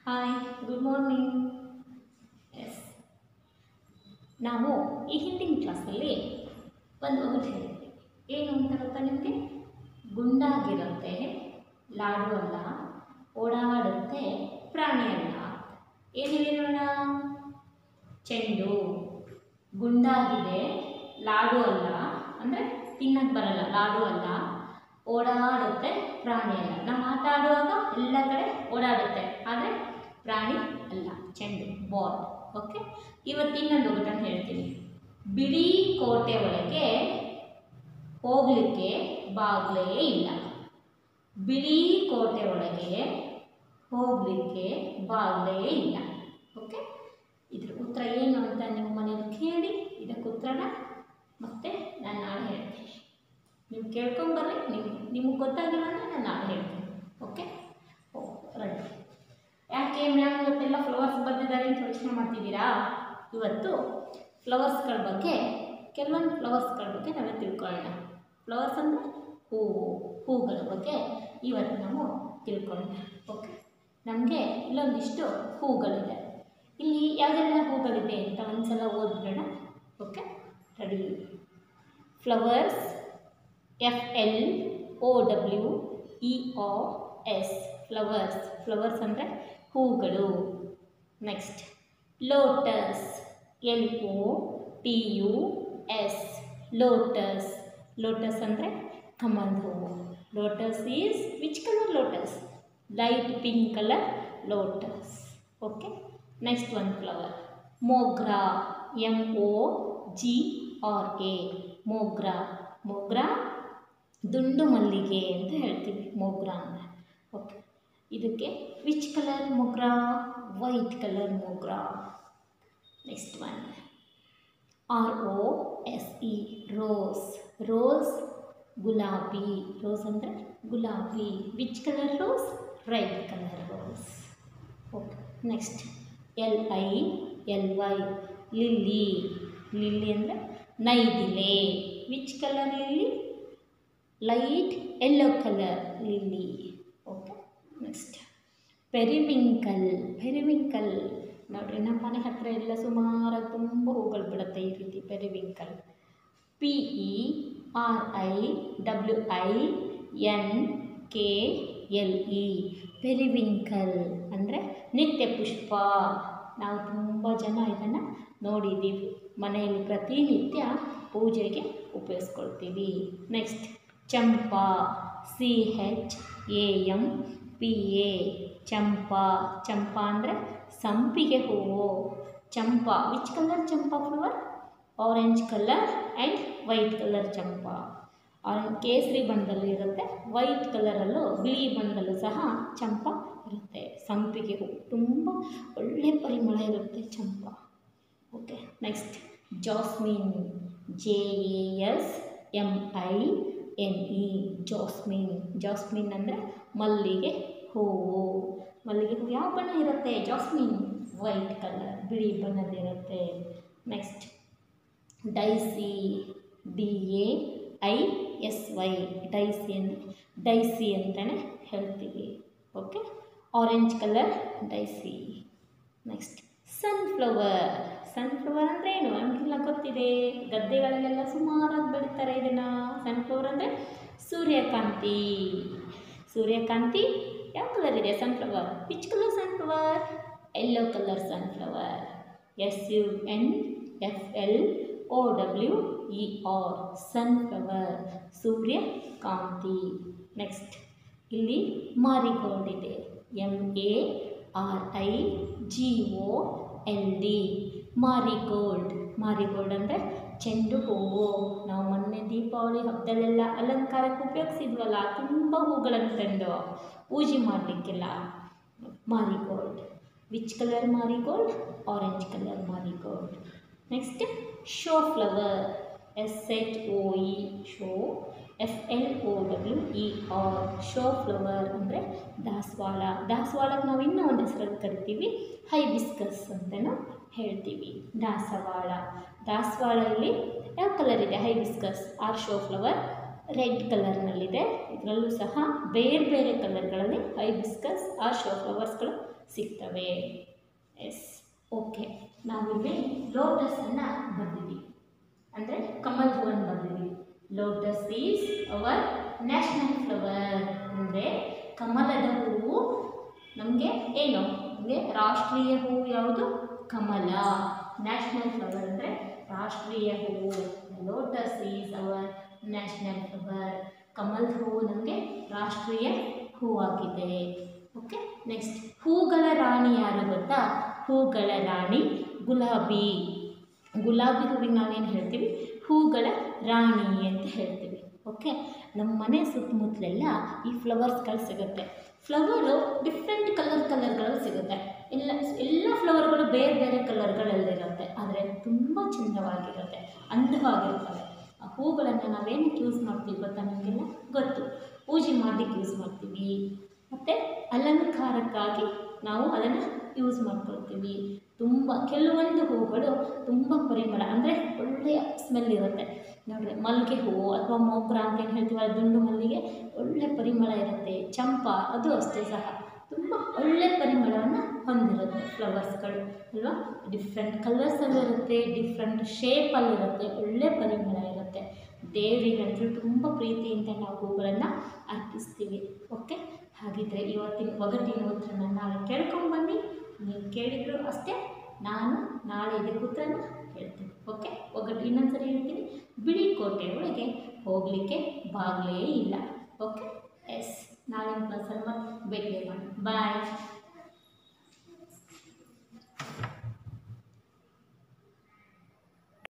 hi good morning S ನಾವು ಈ ಹಿಂದಿನ ಕ್ಲಾಸಲ್ಲಿ ಒಂದು ಒಗಟು ಹೇಳಿದ್ವಿ ಏನು ಅಂತ ಗೊತ್ತಾ ನಿಮಗೆ ಗುಂಡಾಗಿರುತ್ತೆ ಲಾಡು ಅಲ್ಲ ಓಡಾಡುತ್ತೆ ಪ್ರಾಣಿ ಅಲ್ಲ ಏನು ಹೇಳಿರೋಣ ಚೆಂಡು ಗುಂಡಾಗಿದೆ ಲಾಡು ಅಲ್ಲ ಅಂದರೆ ತಿನ್ನಕ್ಕೆ ಬರಲ್ಲ ಲಾಡು ಅಲ್ಲ ಓಡಾಡುತ್ತೆ ಪ್ರಾಣಿ ಅಲ್ಲ ನಾವು ಮಾತಾಡುವಾಗ ಎಲ್ಲ ಕಡೆ ಓಡಾಡುತ್ತೆ ಆದರೆ ಪ್ರಾಣಿ ಅಲ್ಲ ಚೆಂಡು ಬಾಲ್ ಓಕೆ ಇವತ್ತು ಇನ್ನೊಂದು ಒಗಟನ್ನು ಹೇಳ್ತೀನಿ ಬಿಳಿ ಕೋಟೆ ಒಳಗೆ ಹೋಗಲಿಕ್ಕೆ ಬಾಗಿಲೇ ಇಲ್ಲ ಬಿಳಿ ಕೋಟೆ ಒಳಗೆ ಹೋಗಲಿಕ್ಕೆ ಬಾಗಿಲೇ ಇಲ್ಲ ಓಕೆ ಇದ್ರ ಉತ್ತರ ಏನು ಅಂತ ನೀವು ಮನೇಲಿ ಕೇಳಿ ಇದಕ್ಕೆ ಉತ್ತರನ ಮತ್ತೆ ನಾನು ನಾಳೆ ಹೇಳ್ತೀನಿ ನೀವು ಕೇಳ್ಕೊಂಬರ್ರಿ ನಿಮ್ಗೆ ನಿಮಗೆ ಗೊತ್ತಾಗಿಲ್ಲ ಅಂದರೆ ನಾನು ನಾಳೆ ಹೇಳ್ತೀನಿ ಓಕೆ ಓ ರೆಡಿ ಯಾಕೆ ಮ್ಯಾಮ್ ಇವತ್ತೆಲ್ಲ ಫ್ಲವರ್ಸ್ ಬಂದಿದ್ದಾರೆ ಅಂತ ಯೋಚನೆ ಮಾಡ್ತಿದ್ದೀರಾ ಇವತ್ತು ಫ್ಲವರ್ಸ್ಗಳ ಬಗ್ಗೆ ಕೆಲವೊಂದು ಫ್ಲವರ್ಸ್ಗಳ ಬಗ್ಗೆ ನಾವೇ ತಿಳ್ಕೊಳ್ಳೋಣ ಫ್ಲವರ್ಸ್ ಅಂದರೆ ಹೂವು ಹೂಗಳ ಬಗ್ಗೆ ಇವತ್ತು ನಾವು ತಿಳ್ಕೊಳ್ಳೋಣ ಓಕೆ ನಮಗೆ ಇಲ್ಲೊಂದಿಷ್ಟು ಹೂಗಳಿದೆ ಇಲ್ಲಿ ಯಾವುದೆಲ್ಲ ಹೂಗಳಿದೆ ಅಂತ ಒಂದ್ಸಲ ಓದ್ಬಿಡೋಣ okay ready flowers F L O W E R S flowers flowers ಅಂದರೆ ಹೂಗಳು next lotus L O T U S lotus lotus ಅಂದರೆ ಕಮಲ್ ಹೂವು lotus is which colour lotus light pink colour lotus okay next one flower mogra M O G R A mogra mogra ದುಂಡು ಮಲ್ಲಿಗೆ ಅಂತ ಹೇಳ್ತೀವಿ ಮೊಗ್ರಾ ಅಂದರೆ ಓಕೆ ಇದಕ್ಕೆ which colour mogra white colour mogra next one R O S E rose rose ಗುಲಾಬಿ rose ಅಂದರೆ ಗುಲಾಬಿ which colour rose red colour rose okay next L I L Y lily lily ಅಂದರೆ ನೈದಿಲೆ which colour lily light yellow colour lily okay next periwinkle periwinkle ನೋಡ್ರಿ ನಮ್ಮ ಮನೆ ಹತ್ತಿರ ಎಲ್ಲ ಸುಮಾರಾಗಿ ತುಂಬ ಹೂಗಳು ಬಿಡುತ್ತೆ ಈ ರೀತಿ periwinkle P E R I W I N K L E periwinkle ಅಂದರೆ ನಿತ್ಯ ಪುಷ್ಪ ನಾವು ತುಂಬ ಜನ ಇದನ್ನು ನೋಡಿದ್ದೀವಿ ಮನೆಯಲ್ಲಿ ಪ್ರತಿನಿತ್ಯ ಪೂಜೆಗೆ ಉಪಯೋಗಿಸ್ಕೊಳ್ತೀವಿ next champa C H A M P A champa champa ಅಂದರೆ ಸಂಪಿಗೆ ಹೂವು champa which colour champa flower orange colour and white colour champa orange ಕೇಸರಿ ಬಣ್ಣದಲ್ಲಿ ಇರುತ್ತೆ ವೈಟ್ ಕಲರಲ್ಲೂ ಬಿಳಿ ಬಣ್ಣದಲ್ಲೂ ಸಹ ಚಂಪಾ ಇರುತ್ತೆ ಸಂಪಿಗೆ ಹೂವು ತುಂಬ ಒಳ್ಳೆಯ ಪರಿಮಳ ಇರುತ್ತೆ champa okay next jasmine J A S M I N E jasmine jasmine ಅಂದರೆ ಮಲ್ಲಿಗೆ ಹೂವು ಮಲ್ಲಿಗೆ ಹೂವು ಯಾವ ಬಣ್ಣ ಇರುತ್ತೆ ಜಾಸ್ಮಿನ್ ವೈಟ್ ಕಲರ್ ಬಿಳಿ ಬಣ್ಣದಿರುತ್ತೆ next daisy D A I S Y daisy ಅಂದರೆ ಡೈಸಿ ಅಂತಲೇ ಹೇಳ್ತೀವಿ okay orange colour daisy next sunflower sunflower ಅಂದರೆ ಏನು ನಮಗೆಲ್ಲ ಗೊತ್ತಿದೆ ಗದ್ದೆಗಳಲ್ಲೆಲ್ಲ ಸುಮಾರಾಗಿ ಬೆಳೀತಾರೆ ಇದನ್ನು ಸನ್ಫ್ಲವರ್ ಅಂದರೆ ಸೂರ್ಯಕಾಂತಿ ಸೂರ್ಯಕಾಂತಿ ಯಾವ ಕಲರ್ ಇದೆ sunflower which colour sunflower yellow colour sunflower S U N F L O W E R sunflower ಸೂರ್ಯಕಾಂತಿ ನೆಕ್ಸ್ಟ್ ಇಲ್ಲಿ ಮಾರಿಗೋಲ್ಡ್ ಇದೆ M A R I G O L D marigold marigold ಅಂದರೆ ಚೆಂಡು ಹೂವು ನಾವು ಮೊನ್ನೆ ದೀಪಾವಳಿ ಹಬ್ಬದಲ್ಲೆಲ್ಲ ಅಲಂಕಾರಕ್ಕೆ ಉಪಯೋಗಿಸಿದ್ವಲ್ಲ ತುಂಬ ಹೂಗಳನ್ನು ತಂದು ಪೂಜೆ ಮಾಡಲಿಕ್ಕೆಲ್ಲ marigold which colour marigold orange colour marigold next shoe flower S H O E shoe F L O W E R shoe flower ಅಂದರೆ ದಾಸವಾಳ ದಾಸವಾಳಕ್ಕೆ ನಾವು ಇನ್ನೂ ಒಂದು ಹೆಸರಲ್ಲಿ ಕರಿತೀವಿ ಹೈಬಿಸ್ಕಸ್ ಅಂತಲೂ ಹೇಳ್ತೀವಿ ದಾಸವಾಳ ದಾಸವಾಳ ಇಲ್ಲಿ ಯಾವ ಕಲರ್ ಇದೆ hibiscus or shoe flower red ಕಲರ್ನಲ್ಲಿದೆ ಇದರಲ್ಲೂ ಸಹ ಬೇರೆ ಬೇರೆ ಕಲರ್ಗಳಲ್ಲಿ ಹೈಬಿಸ್ಕಸ್ ಆರ್ ಶೋ ಫ್ಲವರ್ಸ್ಗಳು ಸಿಗ್ತವೆ ಎಸ್ ಓಕೆ ನಾವಿಲ್ಲಿ ಲೋಟಸನ್ನು ಬರೆದಿದ್ದೀವಿ ಅಂದರೆ ಕಮಲ್ ಹೂವನ್ನು ಬರೆದಿದ್ದೀವಿ lotus is our national flower ಅಂದರೆ ಕಮಲದ ಹೂವು ನಮಗೆ ಏನು ನಮಗೆ ರಾಷ್ಟ್ರೀಯ ಹೂವು ಯಾವುದು ಕಮಲ ನ್ಯಾಷನಲ್ ಫ್ಲವರ್ ಅಂದರೆ ರಾಷ್ಟ್ರೀಯ ಹೂವು lotus is our national flower ಕಮಲ್ ಹೂವು ನಮಗೆ ರಾಷ್ಟ್ರೀಯ ಹೂವಾಗಿದೆ ಓಕೆ ನೆಕ್ಸ್ಟ್ ಹೂಗಳ ರಾಣಿ ಯಾರು ಗೊತ್ತಾ ಹೂಗಳ ರಾಣಿ ಗುಲಾಬಿ ಗುಲಾಬಿ ಹೂವಿಗೆ ನಾವೇನು ಹೇಳ್ತೀವಿ ಹೂಗಳ ರಾಣಿ ಅಂತ ಹೇಳ್ತೀವಿ ಓಕೆ ನಮ್ಮ ಮನೆ ಸುತ್ತಮುತ್ತಲೆಲ್ಲ ಈ ಫ್ಲವರ್ಸ್ಗಳು ಸಿಗುತ್ತೆ ಫ್ಲವರು ಡಿಫ್ರೆಂಟ್ ಕಲರ್ ಕಲರ್ಗಳು ಸಿಗುತ್ತೆ ಎಲ್ಲ ಎಲ್ಲ ಫ್ಲವರ್ಗಳು ಬೇರೆ ಬೇರೆ ಕಲರ್ಗಳಲ್ಲಿರುತ್ತೆ ಆದರೆ ತುಂಬ ಚೆಂದವಾಗಿರುತ್ತೆ ಅಂದವಾಗಿರ್ತವೆ ಆ ಹೂಗಳನ್ನು ನಾವೇನಕ್ಕೆ ಯೂಸ್ ಮಾಡ್ತೀವಿ ಗೊತ್ತಾ ನಮಗೆಲ್ಲ ಗೊತ್ತು ಪೂಜೆ ಮಾಡಲಿಕ್ಕೆ ಯೂಸ್ ಮಾಡ್ತೀವಿ ಮತ್ತು ಅಲಂಕಾರಕ್ಕಾಗಿ ನಾವು ಅದನ್ನು ಯೂಸ್ ಮಾಡ್ಕೊಳ್ತೀವಿ ತುಂಬ ಕೆಲವೊಂದು ಹೂಗಳು ತುಂಬ ಪರಿಮಳ ಅಂದರೆ ಒಳ್ಳೆಯ ಸ್ಮೆಲ್ ಇರುತ್ತೆ ನೋಡಿರಿ ಮಲ್ಲಿಗೆ ಹೂವು ಅಥವಾ ಮೊಗ್ರ ಅಂತ ಏನು ಹೇಳ್ತೀವಲ್ಲ ದುಂಡು ಮಲ್ಲಿಗೆ ಒಳ್ಳೆ ಪರಿಮಳ ಇರುತ್ತೆ ಚಂಪಾ ಅದು ಅಷ್ಟೇ ಸಹ ತುಂಬ ಒಳ್ಳೆ ಪರಿಮಳವನ್ನು ಹೊಂದಿರುತ್ತೆ ಫ್ಲವರ್ಸ್ಗಳು ಅಲ್ವಾ ಡಿಫ್ರೆಂಟ್ ಕಲರ್ಸಲ್ಲಿರುತ್ತೆ ಡಿಫ್ರೆಂಟ್ ಶೇಪಲ್ಲಿರುತ್ತೆ ಒಳ್ಳೆ ಪರಿಮಳ ಇರುತ್ತೆ ದೇವರಿಗಂತೂ ತುಂಬ ಪ್ರೀತಿಯಿಂದ ನಾವು ಹೂಗಳನ್ನು ಅರ್ಪಿಸ್ತೀವಿ ಓಕೆ ಹಾಗಿದ್ರೆ ಇವತ್ತಿನ ಒಗಟಿನ ಉತ್ತರನ ನಾಳೆ ಕೇಳ್ಕೊಂಬನ್ನಿ ನೀವು ಕೇಳಿದ್ರು ಅಷ್ಟೇ ನಾನು ನಾಳೆ ಇದಕ್ಕೆ ಉತ್ತರನ ಹೇಳ್ತೀನಿ ಓಕೆ ಒಗಟು ಇನ್ನೊಂದ್ಸರಿ ಹೇಳ್ತೀನಿ ಬಿಳಿ ಕೋಟೆ ಒಳಗೆ ಹೋಗಲಿಕ್ಕೆ ಬಾಗಿಲೇ ಇಲ್ಲ ಓಕೆ ಎಸ್ ನಾಳಿನ ಕ್ಲಾಸಲ್ಲಿ ಮತ್ತೆ ಭೇಟಿ ಮಾಡಿ ಬಾಯ್